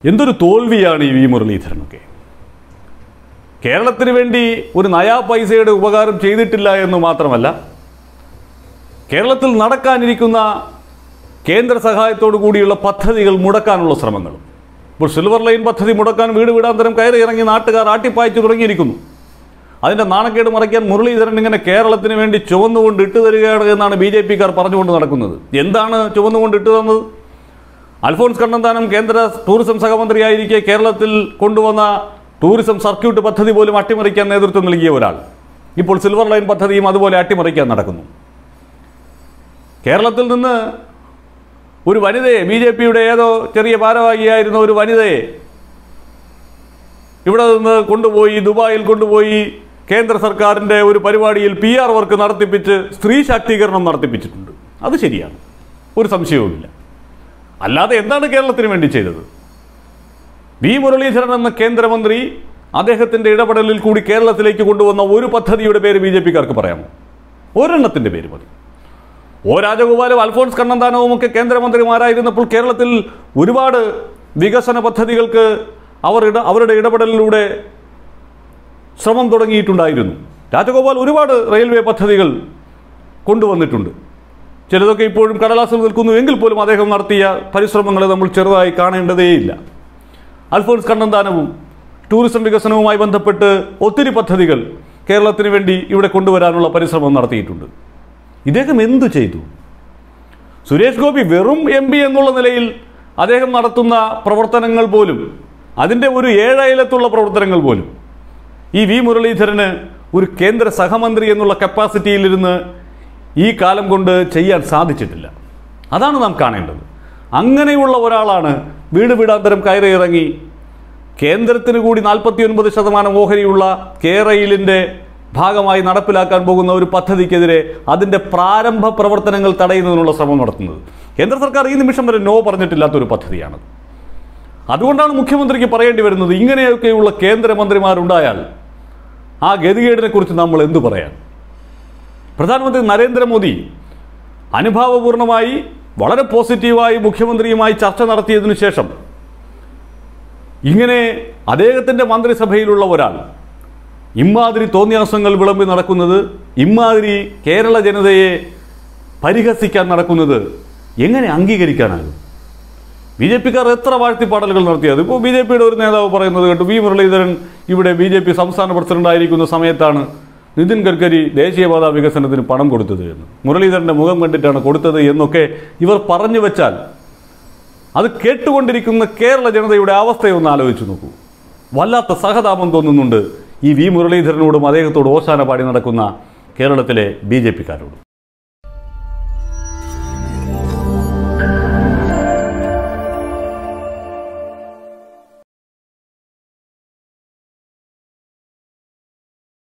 എന്തൊരു തോൽവിയാണ് ഈ വി മുരളീധരനൊക്കെ കേരളത്തിന് വേണ്ടി ഒരു നയാ പൈസയുടെ ഉപകാരം ചെയ്തിട്ടില്ല എന്ന് മാത്രമല്ല കേരളത്തിൽ നടക്കാനിരിക്കുന്ന കേന്ദ്ര സഹായത്തോടു കൂടിയുള്ള പദ്ധതികൾ മുടക്കാനുള്ള ശ്രമങ്ങളും ഇപ്പോൾ സിൽവർ ലൈൻ പദ്ധതി മുടക്കാൻ വീട് വീടാന്തരം കയറി ഇറങ്ങി നാട്ടുകാർ ആട്ടിപ്പായ്ച്ചു തുടങ്ങിയിരിക്കുന്നു അതിൻ്റെ നാണക്കേട് മറയ്ക്കാൻ മുരളീധരൻ ഇങ്ങനെ കേരളത്തിന് വേണ്ടി ചുവന്നുകൊണ്ട് ഇട്ടു തരികയാണ് എന്നാണ് ബി ജെ പിക്കാർ പറഞ്ഞുകൊണ്ട് നടക്കുന്നത് എന്താണ് ചുവന്നുകൊണ്ട് ഇട്ടു തന്നത് അൽഫോൺസ് കണ്ണന്താനം കേന്ദ്ര ടൂറിസം സഹമന്ത്രിയായിരിക്കെ കേരളത്തിൽ കൊണ്ടുവന്ന ടൂറിസം സർക്യൂട്ട് പദ്ധതി പോലും അട്ടിമറിക്കാൻ നേതൃത്വം നൽകിയ ഒരാൾ ഇപ്പോൾ സിൽവർ ലൈൻ പദ്ധതിയും അതുപോലെ അട്ടിമറിക്കാൻ നടക്കുന്നു കേരളത്തിൽ നിന്ന് ഒരു വനിതയെ ബി ജെ പിയുടെ ഏതോ ചെറിയ ഭാരവാഹിയായിരുന്ന ഒരു വനിതയെ ഇവിടെ നിന്ന് കൊണ്ടുപോയി ദുബായിൽ കൊണ്ടുപോയി കേന്ദ്ര സർക്കാരിൻ്റെ ഒരു പരിപാടിയിൽ പി ആർ വർക്ക് നടത്തിപ്പിച്ച് സ്ത്രീ ശാക്തീകരണം നടത്തിപ്പിച്ചിട്ടുണ്ട് അത് ശരിയാണ് ഒരു സംശയവുമില്ല അല്ലാതെ എന്താണ് കേരളത്തിന് വേണ്ടി ചെയ്തത് വി മുരളീധരൻ എന്ന കേന്ദ്രമന്ത്രി അദ്ദേഹത്തിൻ്റെ ഇടപെടലിൽ കൂടി കേരളത്തിലേക്ക് കൊണ്ടുവന്ന ഒരു പദ്ധതിയുടെ പേര് ബി ജെ പിക്കാർക്ക് പറയാമോ ഒരെണ്ണത്തിൻ്റെ പേര് മതി ഒ രാജഗോപാലും അൽഫോൺസ് കണ്ണന്താനവും ഒക്കെ കേന്ദ്രമന്ത്രിമാരായിരുന്നപ്പോൾ കേരളത്തിൽ ഒരുപാട് വികസന പദ്ധതികൾക്ക് അവർ ഇട അവരുടെ ഇടപെടലിലൂടെ ശ്രമം തുടങ്ങിയിട്ടുണ്ടായിരുന്നു രാജഗോപാൽ ഒരുപാട് റെയിൽവേ പദ്ധതികൾ കൊണ്ടുവന്നിട്ടുണ്ട് ചിലതൊക്കെ ഇപ്പോഴും കടലാസിൽ നിൽക്കുന്നു എങ്കിൽ പോലും അദ്ദേഹം നടത്തിയ പരിശ്രമങ്ങളെ നമ്മൾ ചെറുതായി കാണേണ്ടതേയില്ല അൽഫോൺസ് കണ്ണന്താനവും ടൂറിസം വികസനവുമായി ബന്ധപ്പെട്ട് ഒത്തിരി പദ്ധതികൾ കേരളത്തിന് വേണ്ടി ഇവിടെ കൊണ്ടുവരാനുള്ള പരിശ്രമം നടത്തിയിട്ടുണ്ട് ഇദ്ദേഹം എന്തു ചെയ്തു സുരേഷ് ഗോപി വെറും എം പി എന്നുള്ള നിലയിൽ അദ്ദേഹം നടത്തുന്ന പ്രവർത്തനങ്ങൾ പോലും അതിൻ്റെ ഒരു ഏഴയലത്തുള്ള പ്രവർത്തനങ്ങൾ പോലും ഈ വി മുരളീധരന് ഒരു കേന്ദ്ര സഹമന്ത്രി എന്നുള്ള കപ്പാസിറ്റിയിലിരുന്ന് ഈ കാലം കൊണ്ട് ചെയ്യാൻ സാധിച്ചിട്ടില്ല അതാണ് നാം കാണേണ്ടത് അങ്ങനെയുള്ള ഒരാളാണ് വീട് വീടാന്തരം കയറി ഇറങ്ങി കേന്ദ്രത്തിന് കൂടി നാൽപ്പത്തി ഒൻപത് ശതമാനം ഓഹരിയുള്ള കേരയിലിൻ്റെ ഭാഗമായി നടപ്പിലാക്കാൻ പോകുന്ന ഒരു പദ്ധതിക്കെതിരെ അതിൻ്റെ പ്രാരംഭ പ്രവർത്തനങ്ങൾ തടയുന്നതിനുള്ള ശ്രമം നടത്തുന്നത് കേന്ദ്ര സർക്കാർ ഈ നിമിഷം വരെ നോ പറഞ്ഞിട്ടില്ലാത്തൊരു പദ്ധതിയാണ് അതുകൊണ്ടാണ് മുഖ്യമന്ത്രിക്ക് പറയേണ്ടി വരുന്നത് ഇങ്ങനെയൊക്കെയുള്ള കേന്ദ്രമന്ത്രിമാരുണ്ടായാൽ ആ ഗതികേടിനെ കുറിച്ച് നമ്മൾ എന്തു പറയാൻ പ്രധാനമന്ത്രി നരേന്ദ്രമോദി അനുഭാവപൂർണമായി വളരെ പോസിറ്റീവായി മുഖ്യമന്ത്രിയുമായി ചർച്ച നടത്തിയതിനു ശേഷം ഇങ്ങനെ അദ്ദേഹത്തിൻ്റെ മന്ത്രിസഭയിലുള്ള ഒരാൾ ഇമാതിരി തോന്നിയാസങ്ങൾ വിളമ്പി നടക്കുന്നത് ഇമാതിരി കേരള ജനതയെ പരിഹസിക്കാൻ നടക്കുന്നത് എങ്ങനെ അംഗീകരിക്കാനാകും ബി ജെ പിക്കാർ എത്ര വാഴ്ത്തിപ്പാടലുകൾ നടത്തിയത് ഇപ്പോൾ ബി ജെ പിയുടെ ഒരു നേതാവ് പറയുന്നത് കേട്ടു വി മുരളീധരൻ ഇവിടെ ബി ജെ പി സംസ്ഥാന പ്രസിഡന്റ് ആയിരിക്കുന്ന സമയത്താണ് നിതിൻ ഗഡ്കരി ദേശീയപാത വികസനത്തിന് പണം കൊടുത്തത് എന്ന് മുരളീധരൻ്റെ മുഖം കണ്ടിട്ടാണ് കൊടുത്തത് എന്നൊക്കെ ഇവർ പറഞ്ഞു വെച്ചാൽ അത് കേട്ടുകൊണ്ടിരിക്കുന്ന കേരള ജനതയുടെ അവസ്ഥയൊന്ന് ആലോചിച്ച് നോക്കൂ വല്ലാത്ത സഹതാപം തോന്നുന്നുണ്ട് ഈ വി മുരളീധരനോടും അദ്ദേഹത്തോട് ഓശാന പാടി നടക്കുന്ന കേരളത്തിലെ ബി ജെ പിക്കാരോടും